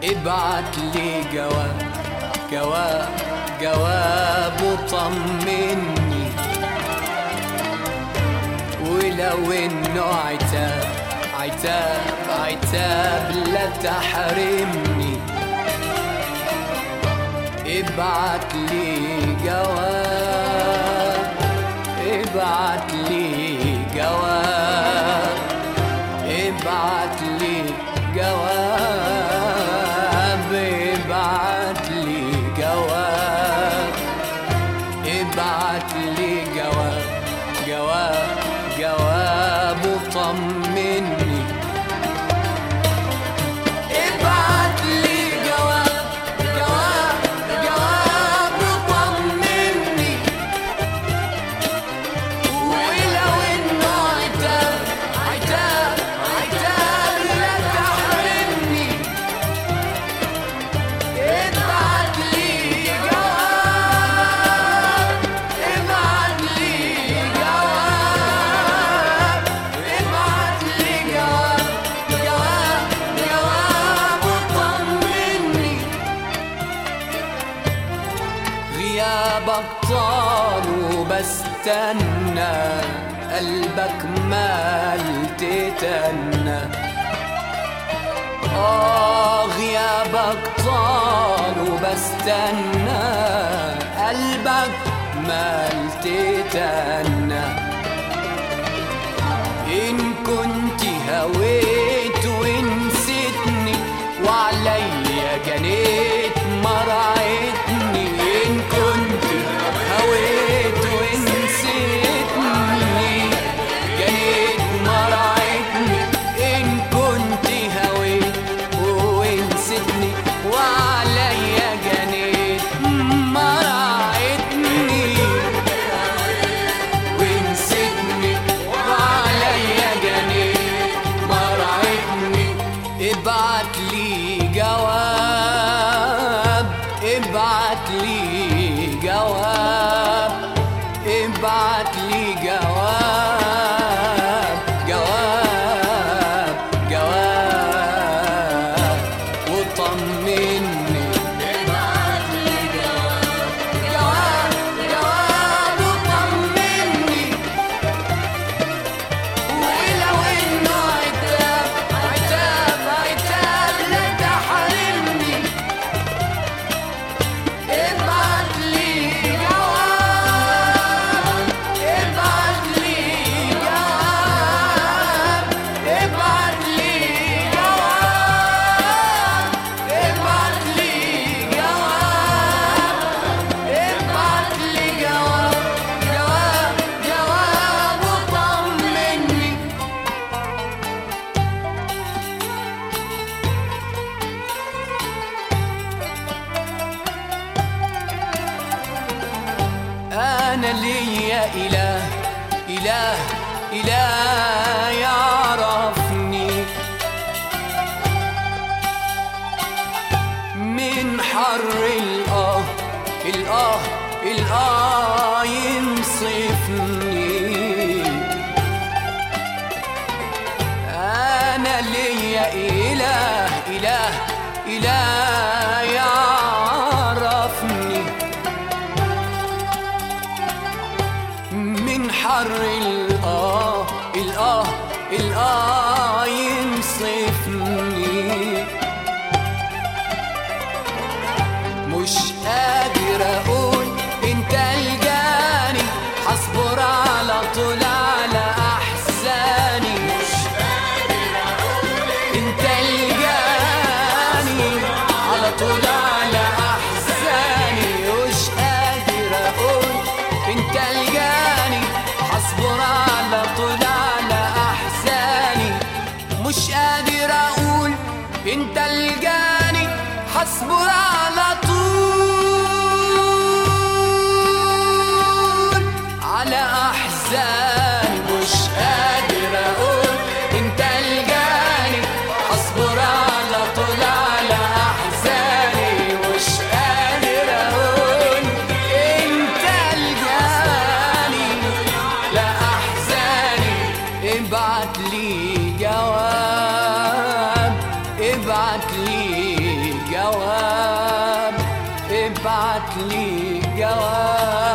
ابعت لي جواب جواب جواب وطمني ولو انه عتاب عتاب عتاب لا تحرمني ابعت لي جواب ابعت لي جواب ابعت لي جواب ابعت لي جواب ابعت لي جواب جواب جواب وطمني ابعت لي جواب جواب جواب وطمني ولو انه عتاب عتاب عتاب لا تحرمني ابعت لي جواب ابعت لي جواب ابعت لي جواب جواب جواب وطمني غيابك طال وبستنى قلبك مال تتنى آه غيابك طال وبستنى قلبك مال تتنى إن كنت هويت ونسيتني وعليا جنيت مرعتني إن كنت هويت ونسيتني جنيت مرعتني إن كنت هويت ونسيتني وعليا جنيت مرعتني ونسيتني وعليا جنيت مرعتني ابعت لي جواب ابعت لي جواب ابعت لي جواب جواب جواب وطمني ابعت لي جواب جواب جواب وطمني ولو انه عتاب عتاب عتاب لا تحرمني ابعت لي جواب ابعت لي جواب ابعت لي جواب ابعت لي جواب ابعت لي جواب جواب جواب وطمني أنا ليا إله إله إله يعرفني من حر الآه الآه الآه ينصفني أنا ليا إله إله إله يعرفني من حر الآه الآه الآه ينصفني مش قادر أقول أنت الجاني هصبر على طول على أحزاني مش قادر أقول أنت الجاني على طول على أحزاني مش قادر أقول أنت الجاني هصبر على طول على أحزاني مش قادر أقول أنت الجاني هصبر على طول على أحزاني مش قادر أقول أنت الجاني هصبر على طول على أحزاني مش قادر أقول أنت الجاني لا أحزاني ابعت لي جواب ابعت لي جواب ابعت لي جواب